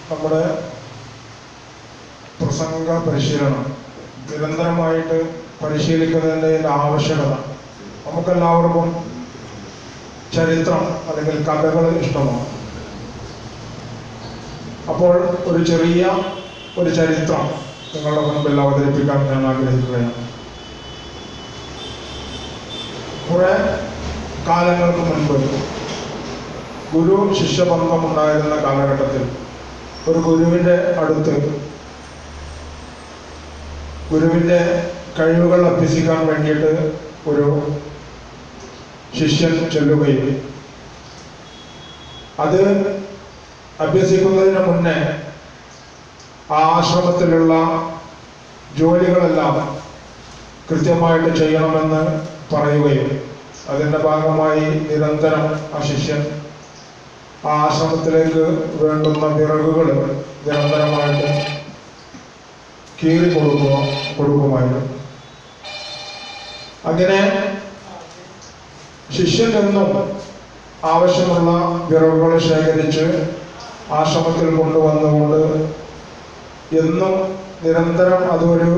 നമ്മുടെ പ്രസംഗ പരിശീലനം നിരന്തരമായിട്ട് പരിശീലിക്കുന്നതിൻ്റെ ആവശ്യകത നമുക്കെല്ലാവർക്കും ചരിത്രം അല്ലെങ്കിൽ കഥകൾ ഇഷ്ടമാണ് അപ്പോൾ ഒരു ചെറിയ ഒരു ചരിത്രം നിങ്ങളുടെ മുൻപിൽ അവതരിപ്പിക്കാൻ ഞാൻ ആഗ്രഹിക്കുകയാണ് കുറെ കാലങ്ങൾക്ക് മുൻപ് ഗുരു ശിഷ്യബന്ധം ഉണ്ടായിരുന്ന കാലഘട്ടത്തിൽ ഒരു ഗുരുവിൻ്റെ അടുത്ത് ഗുരുവിൻ്റെ കഴിവുകൾ അഭ്യസിക്കാൻ വേണ്ടിയിട്ട് ഒരു ശിഷ്യൻ ചെല്ലുകയും അത് അഭ്യസിക്കുന്നതിന് മുന്നേ ആ ആശ്രമത്തിലുള്ള ജോലികളെല്ലാം കൃത്യമായിട്ട് ചെയ്യണമെന്ന് പറയുകയും അതിൻ്റെ ഭാഗമായി നിരന്തരം ആ ശിഷ്യൻ ആ ആശ്രമത്തിലേക്ക് വേണ്ടുന്ന വിറകുകൾ നിരന്തരമായിട്ട് കീറി കൊടുക്കുക കൊടുക്കുമായിരുന്നു അങ്ങനെ ശിഷ്യൻ എന്നും ആവശ്യമുള്ള വിറകുകൾ ശേഖരിച്ച് ആശ്രമത്തിൽ കൊണ്ടുവന്നുകൊണ്ട് എന്നും നിരന്തരം അതൊരു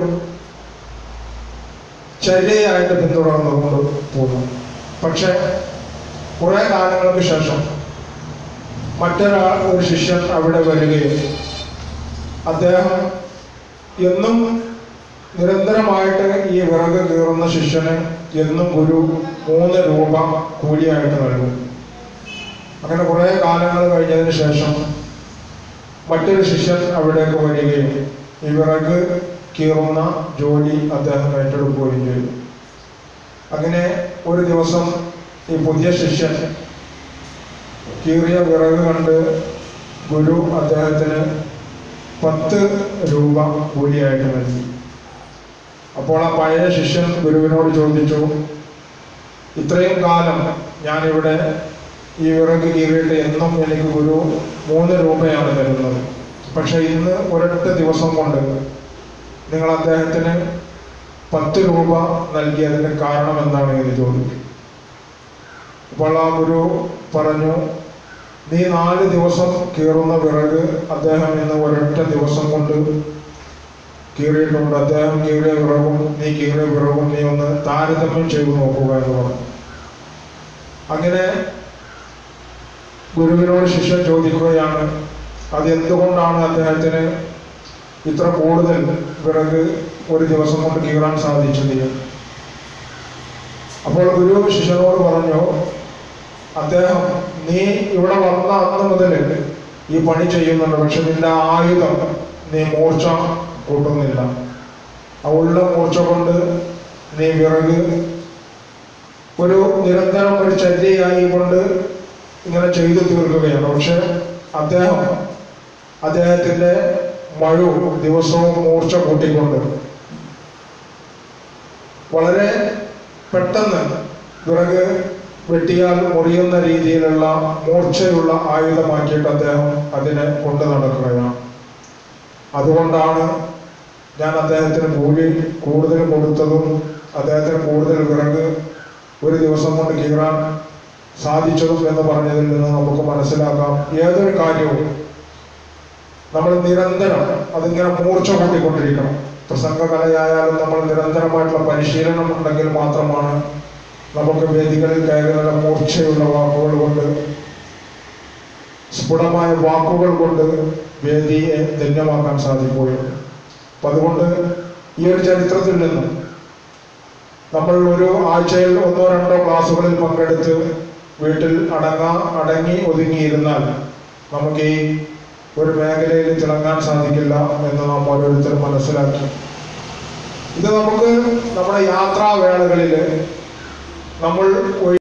ചര്യയായിട്ട് പിന്തുടർന്നുകൊണ്ട് പോകുന്നു പക്ഷെ കുറെ കാലങ്ങൾക്ക് ശേഷം മറ്റൊരാൾ ഒരു ശിഷ്യൻ അവിടെ വരികയും അദ്ദേഹം എന്നും നിരന്തരമായിട്ട് ഈ വിറക് കീറുന്ന ശിഷ്യന് എന്നും ഒരു മൂന്ന് രൂപ കൂലിയായിട്ട് നൽകും അങ്ങനെ കുറേ കാലങ്ങൾ കഴിഞ്ഞതിന് ശേഷം മറ്റൊരു ശിഷ്യൻ അവിടേക്ക് വരികയും ഈ വിറക് കീറുന്ന ജോലി അദ്ദേഹം ഏറ്റെടുക്കുകയും ചെയ്തു അങ്ങനെ ഒരു ദിവസം ഈ പുതിയ ശിഷ്യൻ കീറിയ വിറക് കണ്ട് ഗുരു അദ്ദേഹത്തിന് പത്ത് രൂപ കൂലിയായിട്ട് നൽകി അപ്പോൾ ആ പഴയ ശിഷ്യൻ ഗുരുവിനോട് ചോദിച്ചു ഇത്രയും കാലം ഞാനിവിടെ ഈ വിറക് കീറിയിട്ട് എന്നും എനിക്ക് ഗുരു മൂന്ന് രൂപയാണ് തരുന്നത് പക്ഷെ ഇന്ന് ഒരൊറ്റ ദിവസം കൊണ്ട് നിങ്ങൾ അദ്ദേഹത്തിന് പത്ത് രൂപ നൽകിയതിന് കാരണം എന്താണ് എന്ന് ചോദിച്ചു അപ്പോൾ ആ ഗുരു പറഞ്ഞു നീ നാല് ദിവസം കീറുന്ന വിറക് അദ്ദേഹം ഇന്ന് ഒരൊറ്റ ദിവസം കൊണ്ട് കീറിയിട്ടുണ്ട് അദ്ദേഹം കീറിയ വിറകും നീ കീറിയ വിറകും നീ ഒന്ന് താരതമ്യം ചെയ്തു നോക്കുക എന്ന് പറഞ്ഞു അങ്ങനെ ഗുരുവിനോട് ശിഷ്യൻ ചോദിക്കുകയാണ് അത് എന്തുകൊണ്ടാണ് അദ്ദേഹത്തിന് ഇത്ര കൂടുതൽ വിറക് ഒരു ദിവസം കൊണ്ട് കീറാൻ സാധിച്ചത് അപ്പോൾ ഗുരു ശിഷ്യനോട് പറഞ്ഞു അദ്ദേഹം നീ ഇവിടെ വന്ന അന്ന് മുതൽ ഈ പണി ചെയ്യുന്നുണ്ട് പക്ഷെ നിന്റെ ആയുധം നീ മൂർച്ച കൂട്ടുന്നില്ല ആ ഉള്ള മൂർച്ച കൊണ്ട് നീ വിറക് ഒരു നിരന്തരം ഒരു ചര്യയായി കൊണ്ട് ഇങ്ങനെ ചെയ്തു തീർക്കുകയാണ് പക്ഷെ അദ്ദേഹം അദ്ദേഹത്തിന്റെ മഴു ദിവസവും മൂർച്ച കൂട്ടിക്കൊണ്ട് വളരെ പെട്ടെന്ന് വിറക് വെട്ടിയാൽ മുറിയുന്ന രീതിയിലുള്ള മൂർച്ചയുള്ള ആയുധമാക്കിയിട്ട് അദ്ദേഹം അതിനെ കൊണ്ടു നടക്കുകയാണ് അതുകൊണ്ടാണ് ഞാൻ അദ്ദേഹത്തിന് കൂലി കൂടുതൽ കൊടുത്തതും അദ്ദേഹത്തിന് കൂടുതൽ വിറക് ഒരു ദിവസം കൊണ്ട് കീറാൻ സാധിച്ചതും എന്ന് പറഞ്ഞതിൽ നിന്ന് നമുക്ക് മനസ്സിലാക്കാം ഏതൊരു കാര്യവും നമ്മൾ നിരന്തരം അതിങ്ങനെ മൂർച്ച കൂട്ടിക്കൊണ്ടിരിക്കണം പ്രസംഗകലയായാലും നമ്മൾ നിരന്തരമായിട്ടുള്ള പരിശീലനം ഉണ്ടെങ്കിൽ മാത്രമാണ് നമുക്ക് വേദികളിൽ കയറി നല്ല മൂർച്ചയുള്ള വാക്കുകൾ കൊണ്ട് സ്ഫുടമായ വാക്കുകൾ കൊണ്ട് വേദിയെ ധന്യമാക്കാൻ സാധിക്കുകയുള്ളൂ അപ്പം അതുകൊണ്ട് ഈ ഒരു ചരിത്രത്തിൽ നിന്നും നമ്മൾ ഒരു ആഴ്ചയിൽ ഒന്നോ രണ്ടോ ക്ലാസ്സുകളിൽ പങ്കെടുത്ത് വീട്ടിൽ അടങ്ങാ അടങ്ങി ഒതുങ്ങിയിരുന്നാൽ നമുക്ക് ഈ ഒരു മേഖലയിൽ തിളങ്ങാൻ സാധിക്കില്ല എന്ന് നാം ഓരോരുത്തരും മനസ്സിലാക്കി ഇത് നമുക്ക് നമ്മുടെ യാത്രാവേളകളിൽ നമ്മൾ